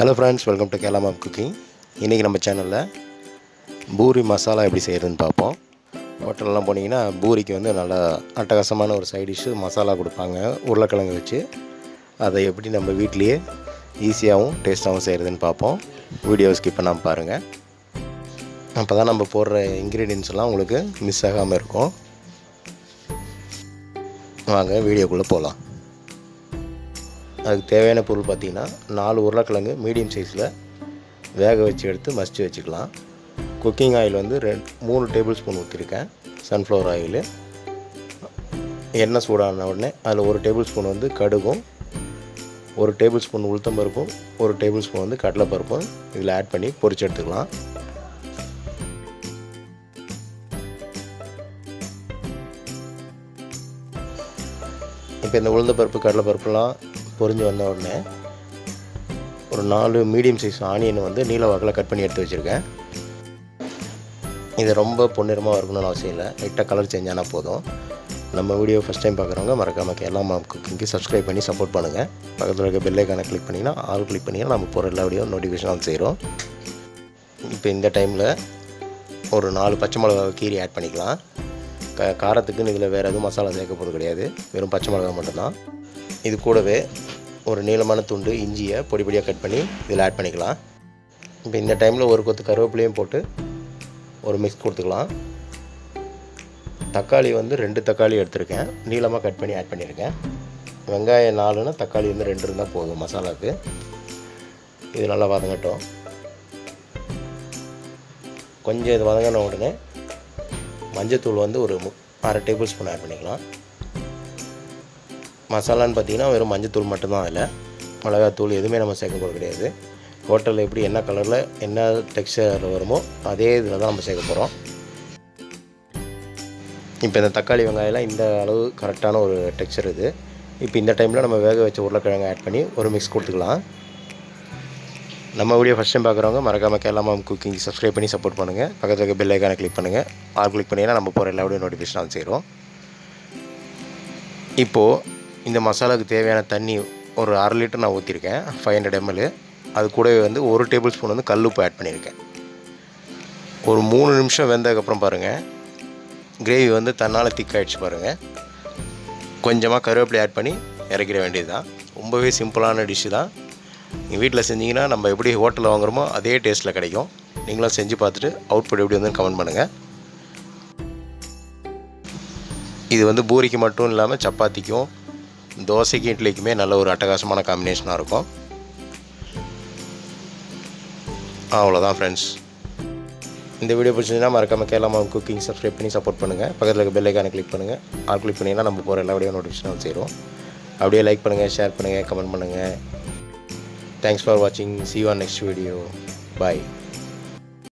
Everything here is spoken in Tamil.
ஹலோ ஃப்ரெண்ட்ஸ் வெல்கம் டு கேலாமா குக்கிங் இன்றைக்கி நம்ம சேனலில் பூரி மசாலா எப்படி செய்கிறதுன்னு பார்ப்போம் ஹோட்டல்லாம் போனீங்கன்னா பூரிக்கு வந்து நல்லா அட்டகாசமான ஒரு சைட் டிஷ்ஷு மசாலா கொடுப்பாங்க உருளைக்கிழங்கு வச்சு அதை எப்படி நம்ம வீட்லேயே ஈஸியாகவும் டேஸ்ட்டாகவும் செய்கிறதுன்னு பார்ப்போம் வீடியோ ஸ்கிப் பண்ணாமல் பாருங்கள் அப்போ தான் நம்ம போடுற இன்க்ரீடியன்ஸ் எல்லாம் உங்களுக்கு மிஸ் ஆகாமல் இருக்கும் வாங்க வீடியோக்குள்ளே போகலாம் அதுக்கு தேவையான பொருள் பார்த்திங்கன்னா நாலு உருளைக்கிழங்கு மீடியம் சைஸில் வேக வச்சு எடுத்து மசிச்சு வச்சுக்கலாம் குக்கிங் ஆயில் வந்து ரெண்டு மூணு டேபிள் ஸ்பூன் ஊற்றிருக்கேன் சன்ஃப்ளவர் ஆயில் எண்ணெய் சூடான உடனே அதில் ஒரு டேபிள் ஸ்பூன் வந்து கடுகும் ஒரு டேபிள் ஸ்பூன் உளுத்தம்பருப்பும் ஒரு டேபிள் ஸ்பூன் வந்து கடலைப்பருப்பும் இதில் ஆட் பண்ணி பொரிச்சு எடுத்துக்கலாம் இப்போ இந்த உளுந்த பருப்பு கடலைப்பருப்புலாம் பொரிஞ்சு வந்த உடனே ஒரு நாலு மீடியம் சைஸ் ஆனியன் வந்து நீல வாக்கில் கட் பண்ணி எடுத்து வச்சுருக்கேன் இது ரொம்ப பொன்னிறமாக இருக்கணும்னு அவசியம் இல்லை லைட்டாக கலர் சேஞ்ச் ஆனால் போதும் நம்ம வீடியோ ஃபஸ்ட் டைம் பார்க்குறவங்க மறக்காமல் கேரளா மாம் குக்கிங்க்கு சப்ஸ்கிரைப் பண்ணி சப்போர்ட் பண்ணுங்கள் பக்கத்தில் இருக்க பெல்லைக்கான கிளிக் பண்ணிங்கன்னா ஆல் கிளிக் பண்ணிங்கன்னா நம்ம போகிற எல்லா வீடியோ நோட்டிஃபிகேஷன் வந்து செய்கிறோம் இப்போ இந்த டைமில் ஒரு நாலு பச்சை மிளகா கீரி ஆட் பண்ணிக்கலாம் க காரத்துக்குன்னு இதில் வேறு எதுவும் மசாலா சேர்க்க போகிறது கிடையாது வெறும் பச்சை மிளகா மட்டும்தான் இது கூடவே ஒரு நீளமான துண்டு இஞ்சியை பொடி பொடியாக கட் பண்ணி இதில் ஆட் பண்ணிக்கலாம் இப்போ இந்த டைமில் ஒரு கொத்து கருவேப்பிலையும் போட்டு ஒரு மிக்ஸ் கொடுத்துக்கலாம் தக்காளி வந்து ரெண்டு தக்காளி எடுத்திருக்கேன் நீளமாக கட் பண்ணி ஆட் பண்ணியிருக்கேன் வெங்காயம் நாலுன்னா தக்காளி வந்து ரெண்டு இருந்தால் போதும் மசாலாவுக்கு இது நல்லா வதங்கட்டும் கொஞ்சம் இது வதங்கின உடனே மஞ்சத்தூள் வந்து ஒரு மு- அரை டேபிள் ஸ்பூன் ஆட் பண்ணிக்கலாம் மசாலான்னு பார்த்தீங்கன்னா வெறும் மஞ்சத்தூள் மட்டும்தான் அதில் மிளகாத்தூள் எதுவுமே நம்ம சேர்க்க போகிறது கிடையாது ஹோட்டலில் எப்படி என்ன கலரில் என்ன டெக்ஸ்சரில் வருமோ அதே இதில் தான் நம்ம சேர்க்க போகிறோம் இப்போ இந்த தக்காளி வெங்காயம்லாம் இந்த அளவு கரெக்டான ஒரு டெக்ஸ்சர் இது இப்போ இந்த டைமில் நம்ம வேக வச்ச உருளைக்கிழங்கு ஆட் பண்ணி ஒரு மிக்ஸ் கொடுத்துக்கலாம் நம்ம வீடியோ ஃபஸ்ட் டைம் பார்க்குறவங்க மறக்காமல் கேரளா குக்கிங் சப்ஸ்கிரைப் பண்ணி சப்போர்ட் பண்ணுங்கள் பக்கத்தில் இருக்க பெல் ஐக்கானை கிளிக் பண்ணுங்கள் ஆல் கிளிக் பண்ணிங்கன்னா நம்ம போகிற எல்லா வீடியோ நோட்டிஃபிகேஷன் வந்து செய்கிறோம் இப்போது இந்த மசாலாவுக்கு தேவையான தண்ணி ஒரு அரை லிட்டர் நான் ஊற்றிருக்கேன் ஃபைவ் ஹண்ட்ரட் எம்எல் அது கூடவே வந்து ஒரு டேபிள் ஸ்பூன் வந்து கல் உப்பு ஆட் பண்ணியிருக்கேன் ஒரு மூணு நிமிஷம் வெந்ததுக்கப்புறம் பாருங்கள் கிரேவி வந்து தன்னால் திக்காயிடுச்சு பாருங்கள் கொஞ்சமாக கருவேப்பிலை ஆட் பண்ணி இறக்கிட வேண்டியது தான் ரொம்பவே சிம்பிளான டிஷ்ஷு தான் நீங்கள் வீட்டில் செஞ்சீங்கன்னா நம்ம எப்படி ஹோட்டலில் வாங்குறோமோ அதே டேஸ்ட்டில் கிடைக்கும் நீங்களும் செஞ்சு பார்த்துட்டு அவுட்புட் எப்படி வந்து கமெண்ட் பண்ணுங்கள் இது வந்து பூரிக்கு மட்டும் இல்லாமல் சப்பாத்திக்கும் தோசைக்கும் இட்லிக்குமே நல்ல ஒரு அட்டகாசமான காம்பினேஷனாக இருக்கும் அவ்வளோதான் ஃப்ரெண்ட்ஸ் இந்த வீடியோ பிடிச்சிருந்தா மறக்காமல் கேரளா குக்கிங் சப்ஸ்கிரைப் பண்ணி சப்போர்ட் பண்ணுங்கள் பக்கத்தில் இருக்க பெல் ஐக்கானை கிளிக் பண்ணுங்கள் ஆல் கிளிக் பண்ணிங்கன்னா நம்ம போகிற எல்லா வீடியோ நோட்டிஃபிகேஷன் செய்கிறோம் அப்படியே லைக் பண்ணுங்கள் ஷேர் பண்ணுங்கள் கமெண்ட் பண்ணுங்கள் தேங்க்ஸ் ஃபார் வாட்சிங் see on next video bye